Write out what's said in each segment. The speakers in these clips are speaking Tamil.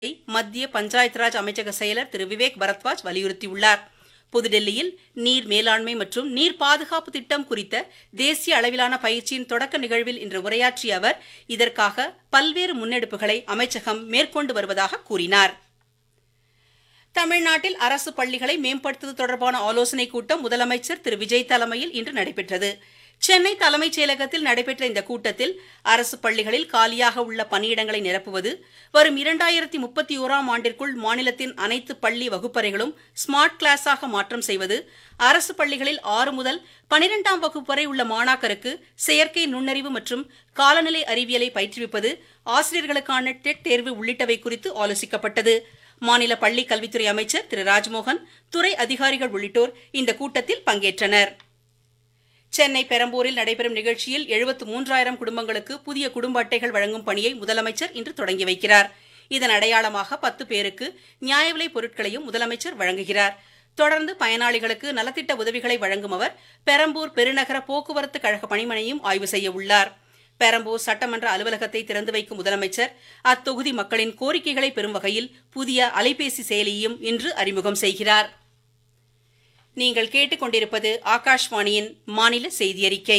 மத்திய பஞ்சாயத் ராஜ் அமைச்சக செயலர் திரு விவேக் பரத்வாஜ் வலியுறுத்தியுள்ளார் புதுடெல்லியில் நீர் மேலாண்மை மற்றும் நீர் பாதுகாப்பு திட்டம் குறித்த தேசிய அளவிலான பயிற்சியின் தொடக்க நிகழ்வில் இன்று உரையாற்றிய அவர் இதற்காக பல்வேறு முன்னெடுப்புகளை அமைச்சகம் மேற்கொண்டு வருவதாக கூறினார் தமிழ்நாட்டில் அரசு பள்ளிகளை மேம்படுத்துவது தொடர்பான ஆலோசனைக் கூட்டம் முதலமைச்சர் திரு விஜய் தலைமையில் இன்று நடைபெற்றது சென்னை தலைமைச் செயலகத்தில் நடைபெற்ற இந்த கூட்டத்தில் அரசு பள்ளிகளில் காலியாக உள்ள பணியிடங்களை நிரப்புவது வரும் இரண்டாயிரத்தி முப்பத்தி ஓராம் ஆண்டிற்குள் மாநிலத்தின் அனைத்து பள்ளி வகுப்பறைகளும் ஸ்மார்ட் கிளாஸாக மாற்றம் செய்வது அரசு பள்ளிகளில் ஆறு முதல் பனிரெண்டாம் வகுப்பு வரை உள்ள மாணாக்கருக்கு செயற்கை நுண்ணறிவு மற்றும் காலநிலை அறிவியலை பயிற்றுவிப்பது ஆசிரியர்களுக்கான டெட் தேர்வு உள்ளிட்டவை குறித்து ஆலோசிக்கப்பட்டது மாநில பள்ளி கல்வித்துறை அமைச்சர் திரு ராஜ்மோகன் துறை அதிகாரிகள் உள்ளிட்டோர் இந்த கூட்டத்தில் பங்கேற்றனர் சென்னை பெரம்பூரில் நடைபெறும் நிகழ்ச்சியில் எழுபத்து மூன்றாயிரம் குடும்பங்களுக்கு புதிய குடும்ப அட்டைகள் வழங்கும் பணியை முதலமைச்சர் இன்று தொடங்கி வைக்கிறார் இதன் அடையாளமாக பத்து பேருக்கு நியாய விலைப் பொருட்களையும் முதலமைச்சர் வழங்குகிறார் தொடர்ந்து பயனாளிகளுக்கு நலத்திட்ட உதவிகளை வழங்கும் அவர் பெரம்பூர் பெருநகர போக்குவரத்து கழக பணிமனையும் ஆய்வு செய்ய உள்ளார் பெரம்பூர் சட்டமன்ற அலுவலகத்தை திறந்து வைக்கும் முதலமைச்சர் அத்தொகுதி மக்களின் கோரிக்கைகளை பெறும் வகையில் புதிய அலைபேசி செயலியையும் இன்று அறிமுகம் செய்கிறார் நீங்கள் கேட்டுக்கொண்டிருப்பது ஆகாஷ்வாணியின் மாநில செய்தி அறிக்கை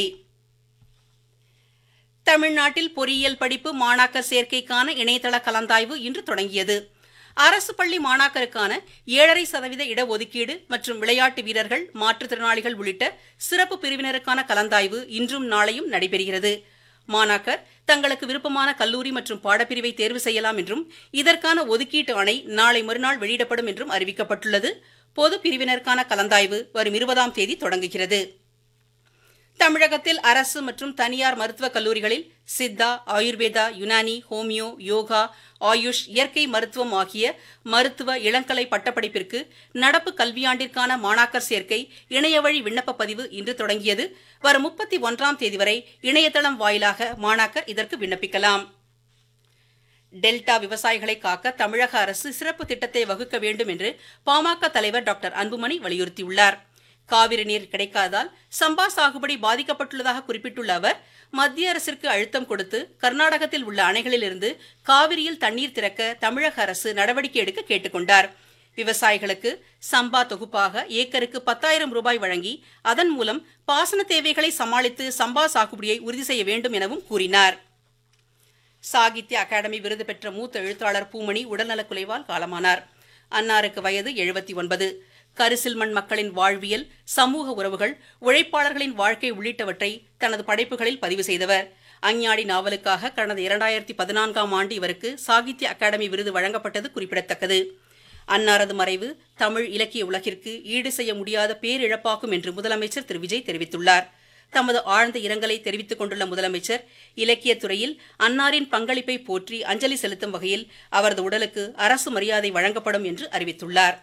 தமிழ்நாட்டில் பொறியியல் படிப்பு மாணாக்கர் சேர்க்கைக்கான இணையதள கலந்தாய்வு இன்று தொடங்கியது அரசு பள்ளி மாணாக்கருக்கான ஏழரை சதவீத இடஒதுக்கீடு மற்றும் விளையாட்டு வீரர்கள் மாற்றுத்திறனாளிகள் உள்ளிட்ட சிறப்பு பிரிவினருக்கான கலந்தாய்வு இன்றும் நாளையும் நடைபெறுகிறது மாணாக்கர் தங்களுக்கு விருப்பமான கல்லூரி மற்றும் பாடப்பிரிவை தேர்வு செய்யலாம் என்றும் இதற்கான ஒதுக்கீட்டு ஆணை நாளை மறுநாள் வெளியிடப்படும் என்றும் அறிவிக்கப்பட்டுள்ளது பொது பிரிவினருக்கான கலந்தாய்வு வரும் இருபதாம் தேதி தொடங்குகிறது தமிழகத்தில் அரசு மற்றும் தனியார் மருத்துவக் கல்லூரிகளில் சித்தா ஆயுர்வேதா யுனானி ஹோமியோ யோகா ஆயுஷ் இயற்கை மருத்துவம் ஆகிய மருத்துவ இளங்கலை பட்டப்படிப்பிற்கு நடப்பு கல்வியாண்டிற்கான மாணாக்கர் சேர்க்கை இணையவழி விண்ணப்ப பதிவு இன்று தொடங்கியது வரும் முப்பத்தி ஒன்றாம் தேதி வரை இணையதளம் வாயிலாக மாணாக்கர் இதற்கு விண்ணப்பிக்கலாம் டெல்டா விவசாயிகளை காக்க தமிழக அரசு சிறப்பு திட்டத்தை வகுக்க வேண்டும் என்று பாமக தலைவர் டாக்டர் அன்புமணி வலியுறுத்தியுள்ளார் காவிரி நீர் கிடைக்காததால் சம்பா சாகுபடி பாதிக்கப்பட்டுள்ளதாக குறிப்பிட்டுள்ள அவர் மத்திய அரசிற்கு அழுத்தம் கொடுத்து கர்நாடகத்தில் உள்ள அணைகளிலிருந்து காவிரியில் தண்ணீர் திறக்க தமிழக அரசு நடவடிக்கை எடுக்க கேட்டுக்கொண்டார் விவசாயிகளுக்கு சம்பா தொகுப்பாக ஏக்கருக்கு பத்தாயிரம் ரூபாய் வழங்கி அதன் மூலம் பாசன தேவைகளை சமாளித்து சம்பா சாகுபடியை உறுதி செய்ய வேண்டும் எனவும் கூறினார் சாகித்ய அகாடமி விருது பெற்ற மூத்த எழுத்தாளர் பூமணி உடல்நலக்குலைவால் காலமானார் அன்னாருக்கு வயது எழுபத்தி ஒன்பது கரிசில்மண் மக்களின் வாழ்வியல் சமூக உறவுகள் உழைப்பாளர்களின் வாழ்க்கை உள்ளிட்டவற்றை தனது படைப்புகளில் பதிவு செய்தவர் அஞ்ஞாடி நாவலுக்காக கடந்த இரண்டாயிரத்தி பதினான்காம் ஆண்டு இவருக்கு சாகித்ய அகாடமி விருது வழங்கப்பட்டது குறிப்பிடத்தக்கது அன்னாரது மறைவு தமிழ் இலக்கிய உலகிற்கு ஈடு செய்ய முடியாத பேரிழப்பாகும் என்று முதலமைச்சர் திரு விஜய் தெரிவித்துள்ளார் தமது ஆழ்ந்த இரங்கலை தெரிவித்துக் கொண்டுள்ள முதலமைச்சர் இலக்கியத் துறையில் அன்னாரின் பங்களிப்பை போற்றி அஞ்சலி செலுத்தும் வகையில் அவரது உடலுக்கு அரசு மரியாதை வழங்கப்படும் என்று அறிவித்துள்ளார்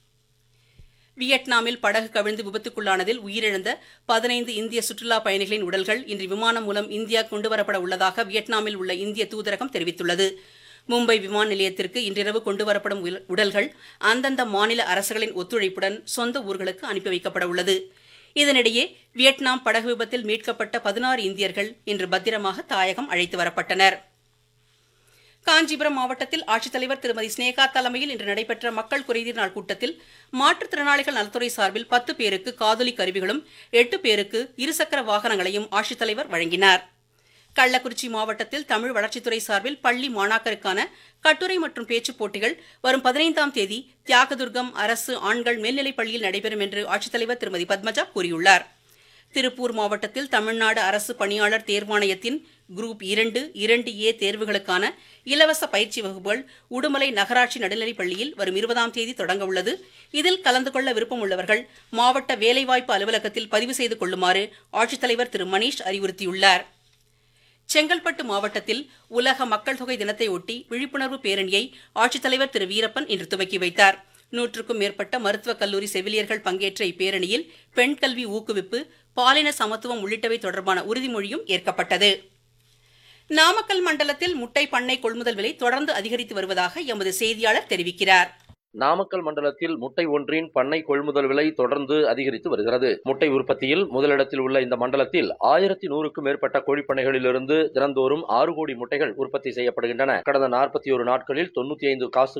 வியட்நாமில் படகு கவிழ்ந்து விபத்துக்குள்ளானதில் உயிரிழந்த பதினைந்து இந்திய சுற்றுலா பயணிகளின் உடல்கள் இன்று விமானம் மூலம் இந்தியா கொண்டுவரப்பட உள்ளதாக வியட்நாமில் உள்ள இந்திய தூதரகம் தெரிவித்துள்ளது மும்பை விமான நிலையத்திற்கு இன்றிரவு கொண்டுவரப்படும் உடல்கள் அந்தந்த மாநில அரசுகளின் ஒத்துழைப்புடன் சொந்த ஊர்களுக்கு அனுப்பி வைக்கப்பட உள்ளது இதனிடையே வியட்நாம் படகு விபத்தில் மீட்கப்பட்ட பதினாறு இந்தியர்கள் இன்று பத்திரமாக தாயகம் அழைத்து வரப்பட்டனர் காஞ்சிபுரம் மாவட்டத்தில் ஆட்சித்தலைவர் திருமதி ஸ்னேகா தலைமையில் இன்று நடைபெற்ற மக்கள் குறைதீர் நாள் கூட்டத்தில் மாற்றுத்திறனாளிகள் நலத்துறை சார்பில் பத்து பேருக்கு காதொலி கருவிகளும் எட்டு பேருக்கு இருசக்கர வாகனங்களையும் ஆட்சித்தலைவர் வழங்கினார் கள்ளக்குறிச்சி மாவட்டத்தில் தமிழ் வளர்ச்சித்துறை சார்பில் பள்ளி மாணாக்கருக்கான கட்டுரை மற்றும் பேச்சுப் போட்டிகள் வரும் பதினைந்தாம் தேதி தியாகதுர்கம் அரசு ஆண்கள் மேல்நிலைப் பள்ளியில் நடைபெறும் என்று ஆட்சித்தலைவர் திருமதி பத்மஜா கூறியுள்ளார் திருப்பூர் மாவட்டத்தில் தமிழ்நாடு அரசு பணியாளர் தேர்வாணையத்தின் குரூப் இரண்டு இரண்டு ஏ தேர்வுகளுக்கான இலவச பயிற்சி வகுப்புகள் உடுமலை நகராட்சி நடுநிலைப் பள்ளியில் வரும் இருபதாம் தேதி தொடங்க உள்ளது இதில் கலந்து கொள்ள விருப்பம் உள்ளவர்கள் மாவட்ட வேலைவாய்ப்பு அலுவலகத்தில் பதிவு செய்து கொள்ளுமாறு ஆட்சித்தலைவர் திரு மணீஷ் அறிவுறுத்தியுள்ளார் செங்கல்பட்டு மாவட்டத்தில் உலக மக்கள் தொகை தினத்தை ஒட்டி விழிப்புணர்வு பேரணியை ஆட்சித்தலைவர் திரு வீரப்பன் இன்று துவக்கி வைத்தார் நூற்றுக்கும் மேற்பட்ட மருத்துவக் கல்லூரி செவிலியர்கள் பங்கேற்ற இப்பேரணியில் பெண் கல்வி ஊக்குவிப்பு பாலின சமத்துவம் உள்ளிட்டவை தொடர்பான உறுதிமொழியும் ஏற்கப்பட்டது நாமக்கல் மண்டலத்தில் முட்டை பண்ணை கொள்முதல் விலை தொடர்ந்து அதிகரித்து வருவதாக எமது செய்தியாளர் தெரிவிக்கிறார் நாமக்கல் மண்டலத்தில் முட்டை ஒன்றின் பண்ணை கொள்முதல் விலை தொடர்ந்து அதிகரித்து வருகிறது முட்டை உற்பத்தியில் முதலிடத்தில் உள்ள இந்த மண்டலத்தில் ஆயிரத்தி நூறுக்கும் மேற்பட்ட கோழிப்பண்ணைகளிலிருந்து தினந்தோறும் ஆறு கோடி முட்டைகள் உற்பத்தி செய்யப்படுகின்றன கடந்த நாற்பத்தி ஒரு நாட்களில் தொண்ணூத்தி ஐந்து காசு